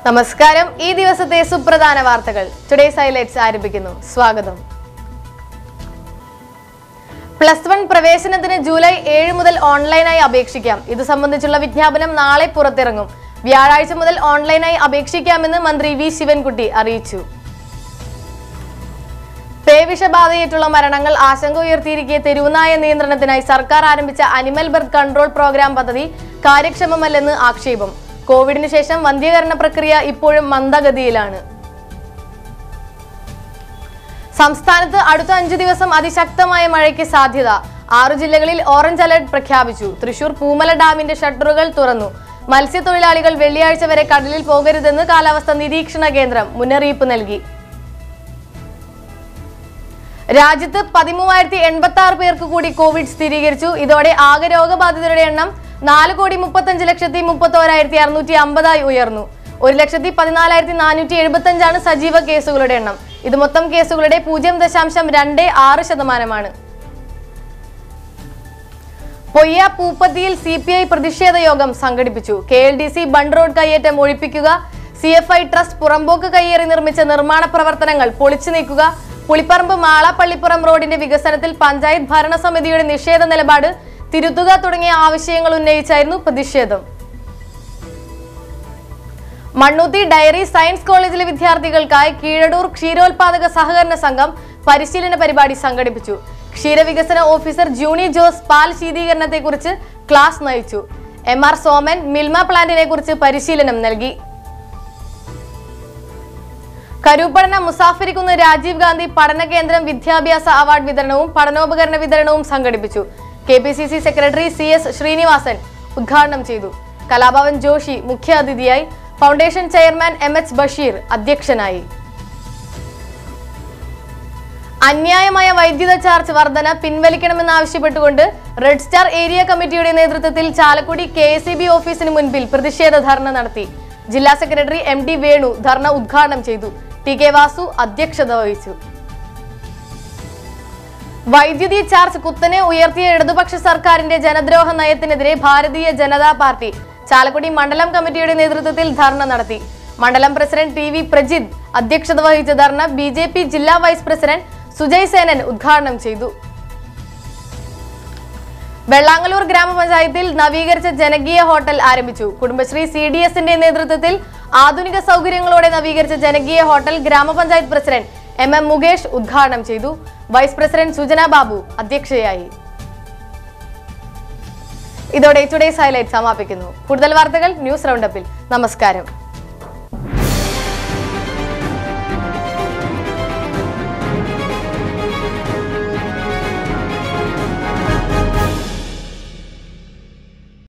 നമസ്കാരം ഈ ദിവസത്തെ സുപ്രധാന വാർത്തകൾ ടുഡേസ് ഹൈലൈറ്റ്സ് ആരംഭിക്കുന്നു സ്വാഗതം പ്ലസ് വൺ പ്രവേശനത്തിന് ജൂലൈ ഏഴ് മുതൽ ഓൺലൈനായി അപേക്ഷിക്കാം ഇത് സംബന്ധിച്ചുള്ള വിജ്ഞാപനം നാളെ പുറത്തിറങ്ങും വ്യാഴാഴ്ച മുതൽ ഓൺലൈനായി അപേക്ഷിക്കാമെന്ന് മന്ത്രി വി ശിവൻകുട്ടി അറിയിച്ചു പേവിഷബാധയേറ്റുള്ള മരണങ്ങൾ ആശങ്ക ഉയർത്തിയിരിക്കെ തെരുവുനായ നിയന്ത്രണത്തിനായി സർക്കാർ ആരംഭിച്ച അനിമൽ ബർത്ത് കൺട്രോൾ പ്രോഗ്രാം പദ്ധതി കാര്യക്ഷമമല്ലെന്ന് ആക്ഷേപം കോവിഡിന് ശേഷം വന്ധ്യകരണ പ്രക്രിയ ഇപ്പോഴും മന്ദഗതിയിലാണ് സംസ്ഥാനത്ത് അടുത്ത അഞ്ചു ദിവസം അതിശക്തമായ മഴയ്ക്ക് സാധ്യത ആറു ജില്ലകളിൽ ഓറഞ്ച് അലർട്ട് പ്രഖ്യാപിച്ചു തൃശൂർ പൂമല ഡാമിന്റെ ഷട്ടറുകൾ തുറന്നു മത്സ്യത്തൊഴിലാളികൾ വെള്ളിയാഴ്ച വരെ കടലിൽ പോകരുതെന്ന് കാലാവസ്ഥാ നിരീക്ഷണ കേന്ദ്രം മുന്നറിയിപ്പ് നൽകി രാജ്യത്ത് പതിമൂവായിരത്തി എൺപത്തി ആറ് പേർക്ക് കൂടി കോവിഡ് സ്ഥിരീകരിച്ചു ഇതോടെ ആകെ രോഗബാധിതരുടെ എണ്ണം നാല് കോടി മുപ്പത്തഞ്ച് ലക്ഷത്തി മുപ്പത്തോരായിരത്തി അറുന്നൂറ്റി അമ്പതായി ഉയർന്നു ഒരു ലക്ഷത്തി പതിനാലായിരത്തി നാനൂറ്റി എഴുപത്തി അഞ്ചാണ് സജീവ കേസുകളുടെ എണ്ണം ഇത് മൊത്തം കേസുകളുടെ പൂജ്യം ദശാംശം രണ്ട് ആറ് ശതമാനമാണ് പൊയ്യ പൂപ്പത്തിയിൽ സി പി ഐ പ്രതിഷേധ യോഗം സംഘടിപ്പിച്ചു K L D C bund road കയ്യേറ്റം ഒഴിപ്പിക്കുക സി എഫ് ഐ ട്രസ്റ്റ് പുറമ്പോക്ക് കയ്യേറി നിർമ്മിച്ച നിർമ്മാണ പ്രവർത്തനങ്ങൾ പൊളിച്ചു നീക്കുക പുളിപ്പറമ്പ് മാള പള്ളിപ്പുറം റോഡിന്റെ വികസനത്തിൽ പഞ്ചായത്ത് ഭരണസമിതിയുടെ നിഷേധ നിലപാട് തിരുത്തുക തുടങ്ങിയ ആവശ്യങ്ങൾ ഉന്നയിച്ചായിരുന്നു പ്രതിഷേധം മണ്ണുത്തി ഡയറി സയൻസ് കോളേജിലെ വിദ്യാർത്ഥികൾക്കായി കീഴടൂർ ക്ഷീരോത്പാദക സഹകരണ സംഘം പരിശീലന പരിപാടി സംഘടിപ്പിച്ചു ക്ഷീരവികസന ഓഫീസർ ജൂണി ജോസ് പാൽ ശീതീകരണത്തെക്കുറിച്ച് ക്ലാസ് നയിച്ചു എം ആർ സോമൻ മിൽമ പ്ലാന്റിനെ കുറിച്ച് പരിശീലനം നൽകി കരൂപ്പടന മുസാഫിരിക്കുന്ന് രാജീവ് ഗാന്ധി പഠന കേന്ദ്രം വിദ്യാഭ്യാസ അവാർഡ് വിതരണവും പഠനോപകരണ വിതരണവും സംഘടിപ്പിച്ചു K P C C secretary C S Srinivasan ഉദ്ഘാടനം ചെയ്തു കലാഭവൻ ജോഷി മുഖ്യാതിഥിയായി foundation chairman M H Basheer അധ്യക്ഷനായി അന്യായമായ വൈദ്യുത ചാർജ് വർധന പിൻവലിക്കണമെന്നാവശ്യപ്പെട്ടുകൊണ്ട് റെഡ് സ്റ്റാർ ഏരിയ കമ്മിറ്റിയുടെ നേതൃത്വത്തിൽ ചാലക്കുടി കെ എസ് ബി ഓഫീസിന് മുൻപിൽ പ്രതിഷേധ ധർണ നടത്തി ജില്ലാ സെക്രട്ടറി എം ഡി വേണു ധർണ ഉദ്ഘാടനം ചെയ്തു ടി കെ വാസു അധ്യക്ഷത വഹിച്ചു വൈദ്യുതി ചാർജ് കുത്തനെ ഉയർത്തിയ ഇടതുപക്ഷ സർക്കാരിന്റെ ജനദ്രോഹ നയത്തിനെതിരെ ഭാരതീയ ജനതാ പാർട്ടി ചാലക്കുടി മണ്ഡലം കമ്മിറ്റിയുടെ നേതൃത്വത്തിൽ ധർണ നടത്തി മണ്ഡലം പ്രസിഡന്റ് ടി വി പ്രജിത് അധ്യക്ഷത വഹിച്ച ധർണ ബി ജെ പി ജില്ലാ വൈസ് പ്രസിഡന്റ് സുജയ് സേനൻ ഉദ്ഘാടനം ചെയ്തു വെള്ളാങ്ങല്ലൂർ ഗ്രാമപഞ്ചായത്തിൽ നവീകരിച്ച ജനകീയ ഹോട്ടൽ ആരംഭിച്ചു കുടുംബശ്രീ സി ഡി എസിന്റെ നേതൃത്വത്തിൽ ആധുനിക സൗകര്യങ്ങളോടെ നവീകരിച്ച ജനകീയ ഹോട്ടൽ ഗ്രാമപഞ്ചായത്ത് പ്രസിഡന്റ് എം എം മുകേഷ് ഉദ്ഘാടനം ചെയ്തു വൈസ് പ്രസിഡന്റ് സുജന ബാബു അധ്യക്ഷയായി ഇതോടെ ടുഡേസ് ഹൈലൈറ്റ് സമാപിക്കുന്നു കൂടുതൽ വാർത്തകൾ ന്യൂസ് റൗണ്ടപ്പിൽ നമസ്കാരം